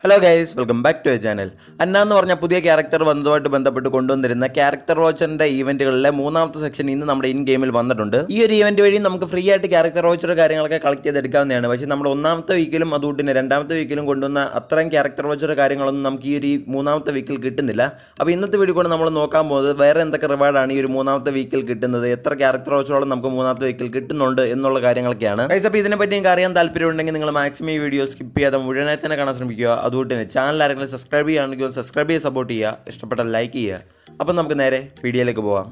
hello guys welcome back to a channel Anna എന്ന് പറഞ്ഞ പുതിയ ക്യാരക്ടർ വന്നതുമായിട്ട് ബന്ധപ്പെട്ട് കൊണ്ടുവന്നിരുന്ന ക്യാരക്ടർ വാച്ചറിന്റെ ഈവന്റുകളിലെ മൂന്നാമത്തെ സെക്ഷൻ ഇന്ന് നമ്മുടെ ഇൻ ഗെയിമിൽ വന്നിട്ടുണ്ട് ഈ ഒരു ഈവന്റ് വഴി നമുക്ക് ഫ്രീ ആയിട്ട് ക്യാരക്ടർ വാച്ചർ കാര്യങ്ങളൊക്കെ കളക്ട് ചെയ്തെടുക്കാവുന്നതാണ് പക്ഷേ നമ്മുടെ ഒന്നാമത്തെ വീക്കിലും അതുകൊണ്ട് തന്നെ രണ്ടാമത്തെ വീക്കിലും കൊണ്ടുവന്ന അത്രയും ക്യാരക്ടർ വാച്ചർ കാര്യങ്ങളൊന്നും നമുക്ക് ഈ ഒരു ഈ മൂന്നാമത്തെ വീക്കിൽ കിട്ടുന്നില്ല അപ്പോൾ ഇന്നത്തെ വീഡിയോ കൊണ്ട് നമ്മൾ നോക്കാൻ പോകുന്നത് വേറെ എന്തൊക്കെ റിവാർഡാണ് ഈ ഒരു മൂന്നാമത്തെ വീക്കിൽ കിട്ടുന്നത് എത്ര ക്യാരക്ടർ വാച്ചറോളം നമുക്ക് മൂന്നാമത്തെ വീക്കിൽ കിട്ടുന്നുണ്ട് എന്നുള്ള കാര്യങ്ങളൊക്കെയാണ് ഗൈസ് അപ്പോൾ ഇതിനെപ്പറ്റി നിങ്ങൾക്ക് അറിയാൻ താല്പര്യമുണ്ടെങ്കിൽ നിങ്ങൾ മാക്സിമം ഈ വീഡിയോ സ്കിപ്പ് ചെയ്യാതെ മുഴുവനായി തന്നെ കാണാൻ ശ്രമിക്കുക അതുകൊണ്ട് തന്നെ ചാനൽ ആരെങ്കിലും സബ്സ്ക്രൈബ് ചെയ്യുകയാണെങ്കിൽ സബ്സ്ക്രൈബ് ചെയ്ത് സപ്പോർട്ട് ചെയ്യുക ഇഷ്ടപ്പെട്ടാൽ ലൈക്ക് ചെയ്യുക അപ്പം നമുക്ക് നേരെ വീഡിയോയിലേക്ക് പോവാം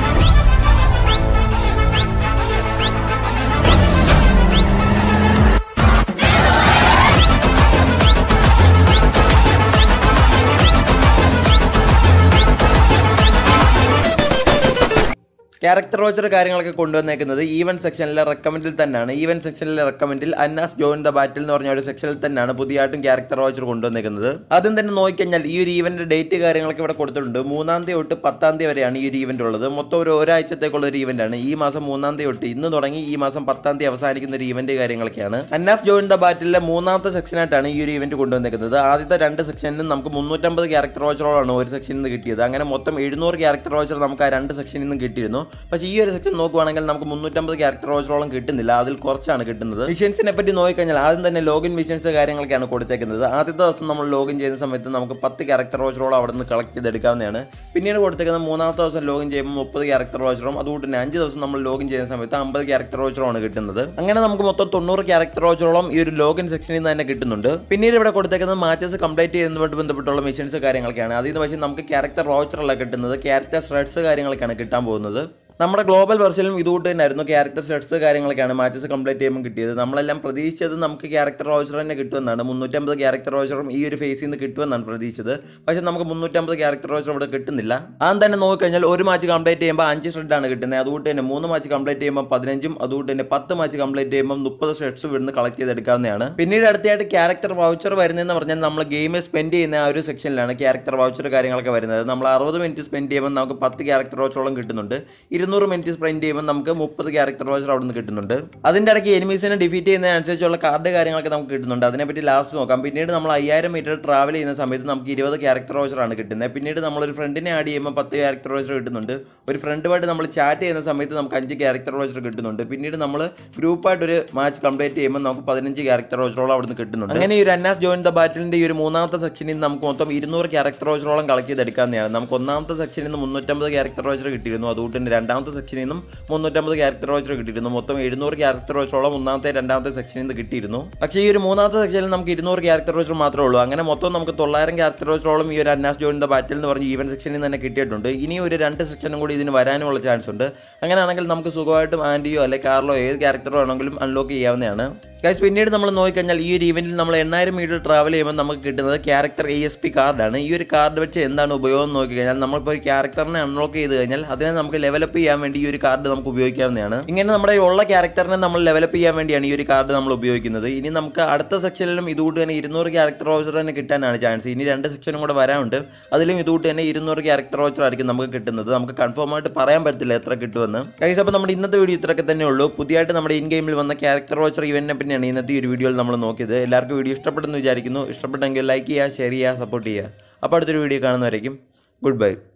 ക്യാരക്ടർ വാച്ചർ കാര്യങ്ങളൊക്കെ കൊണ്ടുവന്നേക്കുന്നത് ഈവൻ സെക്ഷനിലെ റെക്കമെൻഡിൽ തന്നെയാണ് ഈവൻ സെക്ഷനിലെ റെക്കമെൻഡിൽ അന്നാസ് ജോയിൻ ദ ബാറ്റിൽ എന്ന് പറഞ്ഞ ഒരു സെക്ഷനിൽ തന്നെയാണ് പുതിയതായിട്ടും ക്യാരക്ടർ വാച്ചർ കൊണ്ടുവന്നേക്കുന്നത് ആദ്യം തന്നെ നോക്കിക്കഴിഞ്ഞാൽ ഈ ഒരു ഈവന്റ് ഡേറ്റ് കാര്യങ്ങളൊക്കെ ഇവിടെ കൊടുത്തിട്ടുണ്ട് മൂന്നാം തീയതി തൊട്ട് പത്താം തീയതി വരെയാണ് ഈ ഒരു ഈവന്റ് ഉള്ളത് മൊത്തം ഒരു ഒരാഴ്ചത്തേക്കുള്ള ഒരു ഈവന്റ് ആണ് ഈ മാസം മൂന്നാം തീയതി തൊട്ട് ഇന്ന് തുടങ്ങി ഈ മാസം പത്താം തീയതി അവസാനിക്കുന്ന ഒരു ഈവന്റ് കാര്യങ്ങളൊക്കെയാണ് അന്നാസ് ജോയിൻ ദ ബാറ്റിലെ മൂന്നാമത്തെ സെക്ഷനായിട്ടാണ് ഈ ഒരു ഈവന്റ് കൊണ്ടുവന്നേക്കുന്നത് ആദ്യത്തെ രണ്ട് സെക്ഷനിലും നമുക്ക് മുന്നൂറ്റമ്പത് ക്യാരക്ടർ വാച്ചറോളാണ് ഒരു സെക്ഷനിൽ നിന്ന് കിട്ടിയത് അങ്ങനെ മൊത്തം എഴുന്നൂറ് ക്യാരക്ടർ വാച്ചർ നമുക്ക് ആ രണ്ട് സെക്ഷനിൽ നിന്നും കിട്ടിയിരുന്നു പക്ഷേ ഈ ഒരു സെക്ഷൻ നോക്കുവാണെങ്കിൽ നമുക്ക് മുന്നൂറ്റമ്പത് ക്യാരക്ടർ വാച്ചറോളം കിട്ടുന്നില്ല അതിൽ കുറച്ചാണ് കിട്ടുന്നത് മിഷൻസിനെ പറ്റി നോക്കിക്കഴിഞ്ഞാൽ ആദ്യം തന്നെ ലോഗിൻ മിഷൻസ് കാര്യങ്ങളൊക്കെയാണ് കൊടുത്തേക്കുന്നത് ആദ്യത്തെ ദിവസം നമ്മൾ ലോഗിൻ ചെയ്യുന്ന സമയത്ത് നമുക്ക് പത്ത് ക്യാരക്ടർ വാച്ചറോളം അവിടെ നിന്ന് കളക്ട് ചെയ്തെടുക്കാവുന്നതാണ് പിന്നീട് കൊടുത്തേക്കുന്നത് മൂന്നാമത്തെ ദിവസം ലോഗിൻ ചെയ്യുമ്പോൾ മുപ്പത് ക്യാരക്ടർ വാച്ചറും അതുകൊണ്ട് തന്നെ അഞ്ച് ദിവസം നമ്മൾ ലോഗിൻ ചെയ്യുന്ന സമയത്ത് അമ്പത് ക്യാരക്ടർ വാച്ചറുമാണ് കിട്ടുന്നത് അങ്ങനെ നമുക്ക് മൊത്തം തൊണ്ണൂറ് ക്യാരക്ടർ വാച്ചറോളം ഈ ഒരു ലോഗിൻ സെക്ഷനിൽ നിന്ന് തന്നെ കിട്ടുന്നുണ്ട് പിന്നീട് ഇവിടെ കൊടുത്തേക്കുന്നത് മാച്ചസ് കംപ്ലീറ്റ് ചെയ്യുന്നതുമായിട്ട് ബന്ധപ്പെട്ടുള്ള മിഷൻസ് കാര്യങ്ങളൊക്കെയാണ് അതിൽ നിന്ന് പക്ഷേ നമുക്ക് ക്യാരക്ടർ വാച്ചറല്ല കിട്ടുന്നത് ക്യാരക്ടർ സ്ട്രെഡ്സ് കാര്യങ്ങളൊക്കെയാണ് കിട്ടാൻ പോകുന്നത് നമ്മുടെ ഗ്ലോബൽ വെർഷനിലും ഇതുകൂട്ട് തന്നെയായിരുന്നു ക്യാരക്ടർ സെറ്റ്സ് കാര്യങ്ങളൊക്കെയാണ് മാച്ചസ് കംപ്ലീറ്റ് ചെയ്യുമ്പോൾ കിട്ടിയത് നമ്മളെല്ലാം പ്രതീക്ഷിച്ചത് നമുക്ക് ക്യാരക്ടർ റോച്ചർ തന്നെ കിട്ടുമെന്നാണ് മുന്നൂറ്റമ്പത് ക്യാരക്ടർ റോച്ചറും ഈ ഒരു ഫേസിൽ നിന്ന് കിട്ടുമെന്നാണ് പ്രതീക്ഷിച്ചത് പക്ഷേ നമുക്ക് മുന്നൂറ്റമ്പത് ക്യാരക്ടർ റോച്ചർ ഇവിടെ കിട്ടുന്നില്ല ആദ്യം തന്നെ നോക്കിക്കഴിഞ്ഞാൽ ഒരു മാച്ച് കംപ്ലീറ്റ് ചെയ്യുമ്പോൾ അഞ്ച് ഷെഡാണ് കിട്ടുന്നത് അതുകൊണ്ട് തന്നെ മൂന്ന് മാച്ച് കംപ്ലീറ്റ് ചെയ്യുമ്പോൾ പതിനഞ്ചും അതുകൊണ്ട് തന്നെ പത്ത് മാച്ച് കംപ്ലീറ്റ് ചെയ്യുമ്പോൾ മുപ്പത് ഷെഡ്സ് ഇവിടുന്ന് കളക്ട് ചെയ്തെടുക്കാവുന്നതാണ് പിന്നീട് അടുത്തായിട്ട് ക്യാരക്ടർ വൗച്ചർ വരുന്നതെന്ന് പറഞ്ഞാൽ നമ്മൾ ഗെയിം സ്പെൻഡ് ചെയ്യുന്ന ആ ഒരു സെക്ഷനിലാണ് ക്യാരക്ടർ വൗച്ചർ കാര്യങ്ങളൊക്കെ വരുന്നത് നമ്മൾ അറുപത് മിനിറ്റ് സ്പെൻഡ് ചെയ്യുമ്പോൾ നമുക്ക് പത്ത് ക്യാരക്ടർ വൗച്ചറോളം കിട്ടുന്നുണ്ട് ഇരുന്നൂറ് മിനിറ്റ് സ്പെൻഡ് ചെയ്യുമ്പോൾ നമുക്ക് മുപ്പത് ക്യാരക്ടർ വാച്ചർ അവിടെ നിന്ന് കിട്ടുന്നുണ്ട് അതിൻ്റെ ഇടയ്ക്ക് എനിമീസിനെ ഡിഫീറ്റ് ചെയ്യുന്നതനുസരിച്ചുള്ള കാർഡ് കാര്യങ്ങളൊക്കെ നമുക്ക് കിട്ടുന്നുണ്ട് അതിനെപ്പറ്റി ലാസ്റ്റ് നോക്കാം പിന്നീട് നമ്മൾ അയ്യായിരം മീറ്റർ ട്രാവൽ ചെയ്യുന്ന സമയത്ത് നമുക്ക് ഇരുപത് ക്യാരക്ടർ വാച്ചറാണ് കിട്ടുന്നത് പിന്നീട് നമ്മളൊരു ഫ്രണ്ടിനെ ആഡ് ചെയ്യുമ്പോൾ പത്ത് ക്യാരക്ടർ വാച്ചർ കിട്ടുന്നുണ്ട് ഒരു ഫ്രണ്ടുമായിട്ട് നമ്മൾ ചാറ്റ് ചെയ്യുന്ന സമയത്ത് നമുക്ക് അഞ്ച് ക്യാരക്ടർ വാച്ചർ കിട്ടുന്നുണ്ട് പിന്നീട് നമ്മൾ ഗ്രൂപ്പായിട്ടൊരു മാച്ച് കംപ്ലീറ്റ് ചെയ്യുമ്പോൾ നമുക്ക് പതിനഞ്ച് ക്യാരക്ടർ വാച്ചറോളം അവിടെ നിന്ന് കിട്ടുന്നുണ്ട് അങ്ങനെ ഈ ഒരു അന്നാസ് ജോയിൻ ദ ബാറ്റിലിൻ്റെ ഈ ഒരു മൂന്നാമത്തെ സെക്ഷനിൽ നിന്ന് നമുക്ക് മൊത്തം ഇരുന്നൂറ് ക്യാരക്ടർ വാച്ചറോളം കളക്ട് ചെയ്തെടുക്കാവുന്നതാണ് നമുക്ക് ഒന്നാമത്തെ സെക്ഷനിൽ നിന്ന് മുന്നൂറ്റമ്പത് ക്യാരക്ടർ വാച്ചർ കിട്ടിയിരുന്നു അതുകൊണ്ട് തന്നെ രണ്ടാമത്തെ സെക്ഷനിൽ നിന്നും മുന്നൂറ്റമ്പത് ക്യാരക്ടർ വാച്ചർ കിട്ടിയിരുന്നു മൊത്തം എഴുന്നൂറ് ക്യാരക്ടർ വാച്ചറോളം ഒന്നാമത്തെ രണ്ടാമത്തെ സെക്ഷനിൽ നിന്ന് കിട്ടിയിരുന്നു പക്ഷേ ഈ ഒരു മൂന്നാമത്തെ സെക്ഷനിൽ നമുക്ക് ഇരുന്നൂറ് ക്യാരക്ടർ വാച്ചർ മാത്രമേ ഉള്ളൂ അങ്ങനെ മൊത്തം നമുക്ക് തൊള്ളായിരം ക്യാരക്ടർ വാച്ചറോളം ഈ ഒരു അന്നാസ് ജോയിൻ ദ ബാറ്റിൽ എന്ന് പറഞ്ഞ ഈവൻ സെക്ഷനിൽ നിന്ന് തന്നെ കിട്ടിയിട്ടുണ്ട് ഇനി ഒരു രണ്ട് സെക്ഷനും കൂടി ഇതിന് വരാനുമുള്ള ചാൻസ് ഉണ്ട് അങ്ങനെയാണെങ്കിൽ നമുക്ക് സുഖമായിട്ടും ആൻറ്റിയോ അല്ലെങ്കിൽ കാർലോ ഏത് ക്യാരക്ടർ വേണമെങ്കിലും അൺലോക്ക് ചെയ്യാവുന്നതാണ് ഗൈസ് പിന്നീട് നമ്മൾ നോക്കിക്കഴിഞ്ഞാൽ ഈ ഒരു ഇവന്റിൽ നമ്മൾ എണ്ണായിരം മീറ്റർ ട്രാവൽ ചെയ്യുമ്പോൾ നമുക്ക് കിട്ടുന്നത് ക്യാരക്ടർ എ എസ് പി കാർഡാണ് ഈ ഒരു കാർഡ് വെച്ച് എന്താണ് ഉപയോഗം എന്ന് നോക്കിക്കഴിഞ്ഞാൽ നമ്മളിപ്പോൾ ഒരു ക്യാരക്ടറിനെ അൺലോക്ക് ചെയ്ത് കഴിഞ്ഞാൽ അതിനെ നമുക്ക് ലെവലപ്പ് ചെയ്യാൻ വേണ്ടി ഈ ഒരു കാർഡ് നമുക്ക് ഉപയോഗിക്കാവുന്നതാണ് ഇങ്ങനെ നമ്മുടെ ഉള്ള ക്യാരക്ടറിനെ നമ്മൾ ലെവലപ്പ് ചെയ്യാൻ വേണ്ടിയാണ് ഈ ഒരു കാർഡ് നമ്മൾ ഉപയോഗിക്കുന്നത് ഇനി നമുക്ക് അടുത്ത സെക്ഷനിലും ഇതുകൂട്ട് തന്നെ ഇരുന്നൂറ് ക്യാരക്ടർ വോച്ചർ തന്നെ കിട്ടാനാണ് ചാൻസ് ഇനി രണ്ട് സെക്ഷനും കൂടെ വരാനുണ്ട് അതിലും ഇതുകൂട്ട് തന്നെ ഇരുന്നൂറ് ക്യാരക്ടർ വോച്ചർ ആയിരിക്കും നമുക്ക് കിട്ടുന്നത് നമുക്ക് കൺഫേം ആയിട്ട് പറയാൻ പറ്റില്ല എത്ര കിട്ടുമെന്ന് ഗൈസ് അപ്പോൾ നമ്മുടെ ഇന്നത്തെ വീഡിയോ ഇത്രയൊക്കെ തന്നെ ഉള്ളൂ പുതിയതായിട്ട് നമ്മുടെ ഇൻ ഗെയിമിൽ വന്ന ക്യാരക്ടർ വോച്ചർ ഇവന്റിനെ പറ്റിയാണ് ഇന്നത്തെ ഈ ഒരു വീഡിയോയിൽ നമ്മൾ നോക്കിയത് എല്ലാവർക്കും വീഡിയോ ഇഷ്ടപ്പെട്ടെന്ന് വിചാരിക്കുന്നു ഇഷ്ടപ്പെട്ടെങ്കിൽ ലൈക്ക് ചെയ്യുക ഷെയർ ചെയ്യുക സപ്പോർട്ട് ചെയ്യുക അപ്പോൾ അടുത്തൊരു വീഡിയോ കാണുന്നവരേക്കും ഗുഡ് ബൈ